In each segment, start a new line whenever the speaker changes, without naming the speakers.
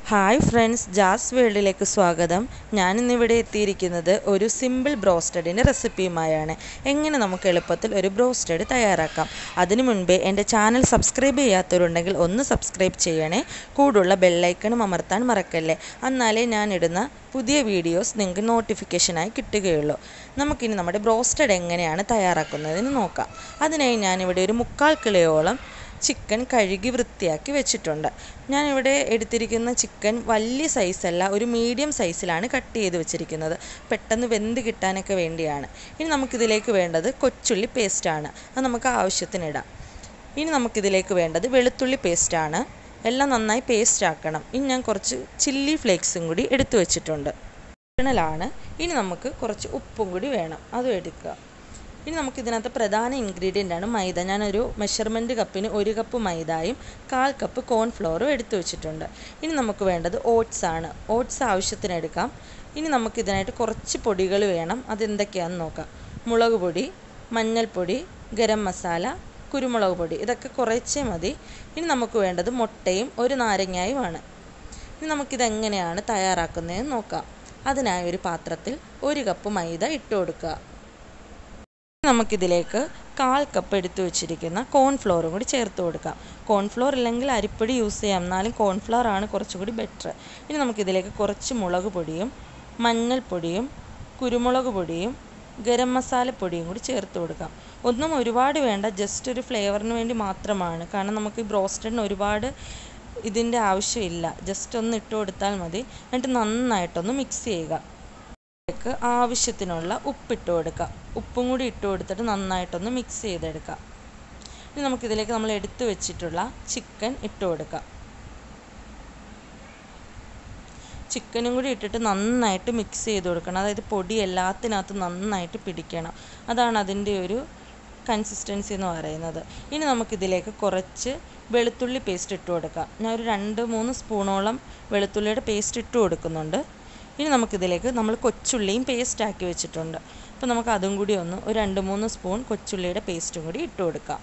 hi friends jazz വേൾഡിലേക്ക് സ്വാഗതം ഞാൻ ഇന്നിവിടെ എത്തിയിരിക്കുന്നത് ഒരു സിമ്പിൾ ബ്രോസ്റ്റഡിൻ്റെ റെസിപ്പിയുമായാണ് എങ്ങനെ നമുക്ക് എളുപ്പത്തിൽ ഒരു ബ്രോസ്റ്റഡ് തയ്യാറാക്കാം അതിനു മുൻപേ എൻ്റെ ചാനൽ സബ്സ്ക്രൈബ് ചെയ്യാത്തവരുണ്ടെങ്കിൽ ഒന്ന് സബ്സ്ക്രൈബ് ചെയ്യണേ കൂടുള്ള ബെല്ലൈക്കണും അമർത്താൻ മറക്കല്ലേ എന്നാലേ ഞാൻ ഇടുന്ന പുതിയ വീഡിയോസ് നിങ്ങൾക്ക് നോട്ടിഫിക്കേഷനായി കിട്ടുകയുള്ളൂ നമുക്കിനി നമ്മുടെ ബ്രോസ്റ്റഡ് എങ്ങനെയാണ് തയ്യാറാക്കുന്നതെന്ന് നോക്കാം അതിനായി ഞാനിവിടെ ഒരു മുക്കാൽ കിലോയോളം ചിക്കൻ കഴുകി വൃത്തിയാക്കി വെച്ചിട്ടുണ്ട് ഞാനിവിടെ എടുത്തിരിക്കുന്ന ചിക്കൻ വലിയ സൈസല്ല ഒരു മീഡിയം സൈസിലാണ് കട്ട് ചെയ്ത് വെച്ചിരിക്കുന്നത് പെട്ടെന്ന് വെന്ത് കിട്ടാനൊക്കെ വേണ്ടിയാണ് ഇനി നമുക്കിതിലേക്ക് വേണ്ടത് കൊച്ചുള്ളി പേസ്റ്റാണ് അത് നമുക്ക് ആവശ്യത്തിനിടാം ഇനി നമുക്കിതിലേക്ക് വേണ്ടത് വെളുത്തുള്ളി പേസ്റ്റാണ് എല്ലാം നന്നായി പേസ്റ്റ് ആക്കണം ഇനി ഞാൻ കുറച്ച് ചില്ലി ഫ്ലേക്സും കൂടി എടുത്തു വെച്ചിട്ടുണ്ട് ാണ് ഇനി നമുക്ക് കുറച്ച് ഉപ്പും കൂടി വേണം അതും എടുക്കുക ഇനി നമുക്ക് ഇതിനകത്ത് പ്രധാന ഇൻഗ്രീഡിയൻ്റ് ആണ് മൈദ ഞാനൊരു മെഷർമെൻറ്റ് കപ്പിന് ഒരു കപ്പ് മൈദയും കാൽ കപ്പ് കോൺഫ്ലോറും എടുത്തു വെച്ചിട്ടുണ്ട് ഇനി നമുക്ക് വേണ്ടത് ഓട്സ് ആണ് ഓട്സ് ആവശ്യത്തിന് എടുക്കാം ഇനി നമുക്ക് ഇതിനായിട്ട് കുറച്ച് പൊടികൾ വേണം അതെന്തൊക്കെയാണെന്ന് നോക്കാം മുളക് പൊടി മഞ്ഞൾപ്പൊടി ഗരം മസാല കുരുമുളക് പൊടി ഇതൊക്കെ കുറച്ചേ മതി ഇനി നമുക്ക് വേണ്ടത് മുട്ടയും ഒരു നാരങ്ങയുമാണ് ഇനി നമുക്കിതെങ്ങനെയാണ് തയ്യാറാക്കുന്നതെന്ന് നോക്കാം അതിനായി ഒരു പാത്രത്തിൽ ഒരു കപ്പ് മൈദ ഇട്ട് കൊടുക്കുക നമുക്കിതിലേക്ക് കാൽ കപ്പ് എടുത്തു വെച്ചിരിക്കുന്ന കോൺഫ്ലോറും കൂടി ചേർത്ത് കൊടുക്കാം കോൺഫ്ലോർ ഇല്ലെങ്കിൽ അരിപ്പൊടി യൂസ് ചെയ്യാം എന്നാലും കോൺഫ്ലോർ ആണ് കുറച്ചുകൂടി ബെറ്റർ ഇനി നമുക്കിതിലേക്ക് കുറച്ച് മുളക് പൊടിയും മഞ്ഞൾപ്പൊടിയും കുരുമുളക് പൊടിയും ഗരം മസാല പൊടിയും കൂടി ചേർത്ത് കൊടുക്കാം ഒന്നും ഒരുപാട് വേണ്ട ജസ്റ്റ് ഒരു ഫ്ലേവറിന് വേണ്ടി മാത്രമാണ് കാരണം നമുക്ക് ഈ ബ്രോസ്റ്റഡിന് ഒരുപാട് ഇതിൻ്റെ ആവശ്യമില്ല ജസ്റ്റ് ഒന്ന് ഇട്ട് കൊടുത്താൽ മതി എന്നിട്ട് നന്നായിട്ടൊന്ന് മിക്സ് ചെയ്യുക ഇതിലേക്ക് ആവശ്യത്തിനുള്ള ഉപ്പിട്ട് കൊടുക്കുക ഉപ്പും കൂടി ഇട്ട് കൊടുത്തിട്ട് നന്നായിട്ടൊന്ന് മിക്സ് ചെയ്തെടുക്കാം ഇനി നമുക്കിതിലേക്ക് നമ്മൾ എടുത്തു വെച്ചിട്ടുള്ള ചിക്കൻ ഇട്ട് കൊടുക്കാം ചിക്കനും കൂടി ഇട്ടിട്ട് നന്നായിട്ട് മിക്സ് ചെയ്ത് കൊടുക്കണം അതായത് പൊടി എല്ലാത്തിനകത്തും നന്നായിട്ട് പിടിക്കണം അതാണ് അതിൻ്റെ ഒരു കൺസിസ്റ്റൻസി എന്ന് പറയുന്നത് ഇനി നമുക്കിതിലേക്ക് കുറച്ച് വെളുത്തുള്ളി പേസ്റ്റ് ഇട്ട് കൊടുക്കാം ഞാൻ ഒരു രണ്ട് മൂന്ന് സ്പൂണോളം വെളുത്തുള്ളിയുടെ പേസ്റ്റ് ഇട്ട് കൊടുക്കുന്നുണ്ട് ഇനി നമുക്കിതിലേക്ക് നമ്മൾ കൊച്ചുള്ളിയും പേസ്റ്റ് ആക്കി വെച്ചിട്ടുണ്ട് അപ്പോൾ നമുക്ക് അതും കൂടി ഒന്ന് ഒരു രണ്ട് മൂന്ന് സ്പൂൺ കൊച്ചുള്ളിയുടെ പേസ്റ്റും കൂടി ഇട്ട് കൊടുക്കാം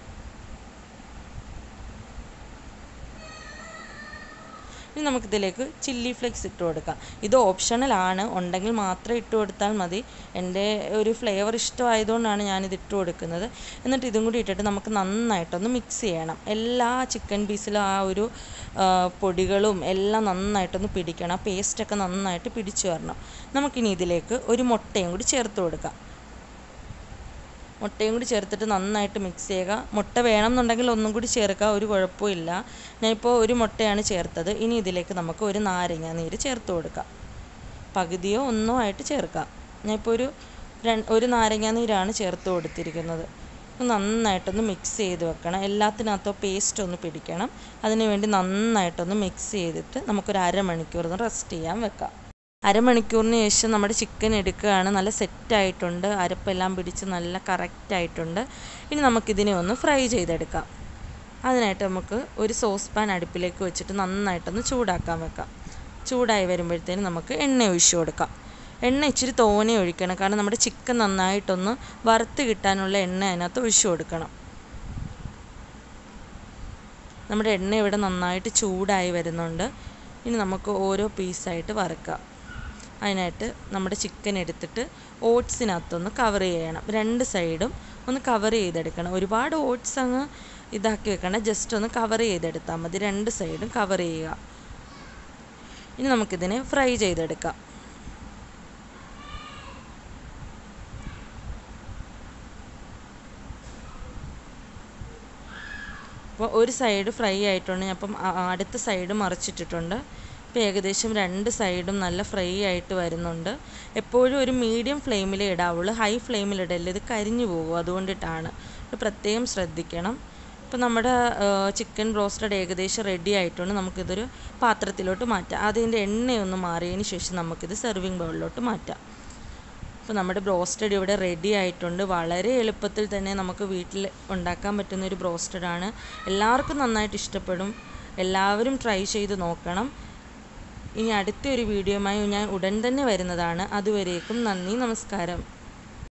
ഇനി നമുക്കിതിലേക്ക് ചില്ലി ഫ്ലേക്സ് ഇട്ട് കൊടുക്കാം ഇത് ഓപ്ഷണൽ ആണ് ഉണ്ടെങ്കിൽ മാത്രം ഇട്ട് കൊടുത്താൽ മതി എൻ്റെ ഒരു ഫ്ലേവർ ഇഷ്ടമായതുകൊണ്ടാണ് ഞാനിത് ഇട്ട് കൊടുക്കുന്നത് എന്നിട്ട് ഇതും കൂടി ഇട്ടിട്ട് നമുക്ക് നന്നായിട്ടൊന്ന് മിക്സ് ചെയ്യണം എല്ലാ ചിക്കൻ പീസിലും ആ ഒരു പൊടികളും എല്ലാം നന്നായിട്ടൊന്ന് പിടിക്കണം ആ പേസ്റ്റൊക്കെ നന്നായിട്ട് പിടിച്ചു വരണം നമുക്കിനി ഇതിലേക്ക് ഒരു മുട്ടയും കൂടി ചേർത്ത് കൊടുക്കാം മുട്ടയും കൂടി ചേർത്തിട്ട് നന്നായിട്ട് മിക്സ് ചെയ്യുക മുട്ട വേണമെന്നുണ്ടെങ്കിൽ ഒന്നും കൂടി ചേർക്കുക ഒരു കുഴപ്പമില്ല ഞാനിപ്പോൾ ഒരു മുട്ടയാണ് ചേർത്തത് ഇനി ഇതിലേക്ക് നമുക്ക് ഒരു നാരങ്ങ നീര് ചേർത്ത് കൊടുക്കാം പകുതിയോ ഒന്നോ ആയിട്ട് ചേർക്കാം ഞാനിപ്പോൾ ഒരു ഒരു നാരങ്ങ നീരാണ് ചേർത്ത് കൊടുത്തിരിക്കുന്നത് നന്നായിട്ടൊന്ന് മിക്സ് ചെയ്ത് വെക്കണം എല്ലാത്തിനകത്തോ പേസ്റ്റ് ഒന്ന് പിടിക്കണം അതിന് വേണ്ടി നന്നായിട്ടൊന്ന് മിക്സ് ചെയ്തിട്ട് നമുക്കൊരു അരമണിക്കൂർ ഒന്ന് റെസ്റ്റ് ചെയ്യാൻ വെക്കാം അരമണിക്കൂറിന് ശേഷം നമ്മുടെ ചിക്കൻ എടുക്കുകയാണ് നല്ല സെറ്റായിട്ടുണ്ട് അരപ്പെല്ലാം പിടിച്ച് നല്ല കറക്റ്റായിട്ടുണ്ട് ഇനി നമുക്കിതിനെ ഒന്ന് ഫ്രൈ ചെയ്തെടുക്കാം അതിനായിട്ട് നമുക്ക് ഒരു സോസ് പാൻ അടുപ്പിലേക്ക് വെച്ചിട്ട് നന്നായിട്ടൊന്ന് ചൂടാക്കാൻ വെക്കാം ചൂടായി വരുമ്പോഴത്തേനും നമുക്ക് എണ്ണ ഒഴിച്ചു കൊടുക്കാം എണ്ണ ഇച്ചിരി തോനെ ഒഴിക്കണം കാരണം നമ്മുടെ ചിക്കൻ നന്നായിട്ടൊന്ന് വറുത്ത് കിട്ടാനുള്ള എണ്ണ അതിനകത്ത് ഒഴിച്ചു കൊടുക്കണം നമ്മുടെ എണ്ണ ഇവിടെ നന്നായിട്ട് ചൂടായി വരുന്നുണ്ട് ഇനി നമുക്ക് ഓരോ പീസായിട്ട് വറുക്കാം അതിനായിട്ട് നമ്മുടെ ചിക്കൻ എടുത്തിട്ട് ഓട്സിനകത്തൊന്ന് കവർ ചെയ്യണം രണ്ട് സൈഡും ഒന്ന് കവർ ചെയ്തെടുക്കണം ഒരുപാട് ഓട്സ് അങ്ങ് ഇതാക്കി വെക്കണം ജസ്റ്റ് ഒന്ന് കവർ ചെയ്തെടുത്താൽ മതി രണ്ട് സൈഡും കവർ ചെയ്യുക ഇനി നമുക്കിതിനെ ഫ്രൈ ചെയ്തെടുക്കാം അപ്പോൾ ഒരു സൈഡ് ഫ്രൈ ആയിട്ടുണ്ട് ഞാൻ അപ്പം അടുത്ത സൈഡ് മറിച്ചിട്ടിട്ടുണ്ട് ഇപ്പോൾ ഏകദേശം രണ്ട് സൈഡും നല്ല ഫ്രൈ ആയിട്ട് വരുന്നുണ്ട് എപ്പോഴും ഒരു മീഡിയം ഫ്ലെയിമിലേ ഇടാവുള്ളൂ ഹൈ ഫ്ലെയിമിൽ ഇടല്ലേ ഇത് കരിഞ്ഞു പോകും അതുകൊണ്ടിട്ടാണ് പ്രത്യേകം ശ്രദ്ധിക്കണം ഇപ്പോൾ നമ്മുടെ ചിക്കൻ ബ്രോസ്റ്റഡ് ഏകദേശം റെഡി ആയിട്ടുണ്ട് നമുക്കിതൊരു പാത്രത്തിലോട്ട് മാറ്റാം അതിൻ്റെ എണ്ണയൊന്ന് മാറിയതിന് ശേഷം നമുക്കിത് സെർവിങ് ബൗളിലോട്ട് മാറ്റാം അപ്പോൾ നമ്മുടെ ബ്രോസ്റ്റഡ് ഇവിടെ റെഡി ആയിട്ടുണ്ട് വളരെ എളുപ്പത്തിൽ തന്നെ നമുക്ക് വീട്ടിൽ ഉണ്ടാക്കാൻ പറ്റുന്ന ഒരു ബ്രോസ്റ്റഡാണ് എല്ലാവർക്കും നന്നായിട്ട് ഇഷ്ടപ്പെടും എല്ലാവരും ട്രൈ ചെയ്ത് നോക്കണം ഇനി അടുത്ത ഒരു വീഡിയോയുമായി ഞാൻ ഉടൻ തന്നെ വരുന്നതാണ് അതുവരേക്കും നന്ദി നമസ്കാരം